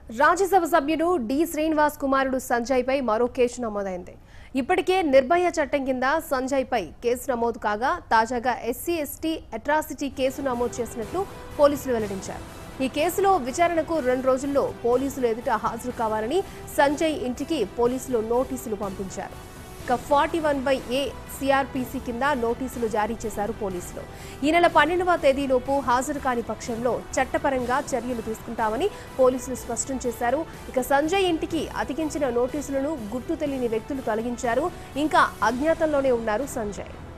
రాజ్యసభ సభ్యుడు డి శ్రీనివాస్ కుమారుడు సంజయ్ పై మరో కేసు నమోదైంది ఇప్పటికే నిర్భయ చట్టం కింద సంజయ్ పై కేసు నమోదు కాగా తాజాగా ఎస్సీ ఎస్టీ అట్రాసిటీ కేసు నమోదు చేసినట్లు పోలీసులు వెల్లడించారు ఈ కేసులో విచారణకు రెండు రోజుల్లో పోలీసులు ఎదుట హాజరు కావాలని సంజయ్ ఇంటికి పోలీసులు నోటీసులు పంపించారు ఇక forty one by A CrPC కింద నోటీసులు జారీ చేశారు పోలీసులు ఈ నెల పన్నెండవ తేదీలోపు హాజరు కాని పక్షంలో చట్టపరంగా చర్యలు తీసుకుంటామని పోలీసులు స్పష్టం చేశారు ఇక సంజయ్ ఇంటికి అతికించిన నోటీసులను గుర్తు తెలియని వ్యక్తులు తొలగించారు ఇంకా అజ్ఞాతంలోనే ఉన్నారు సంజయ్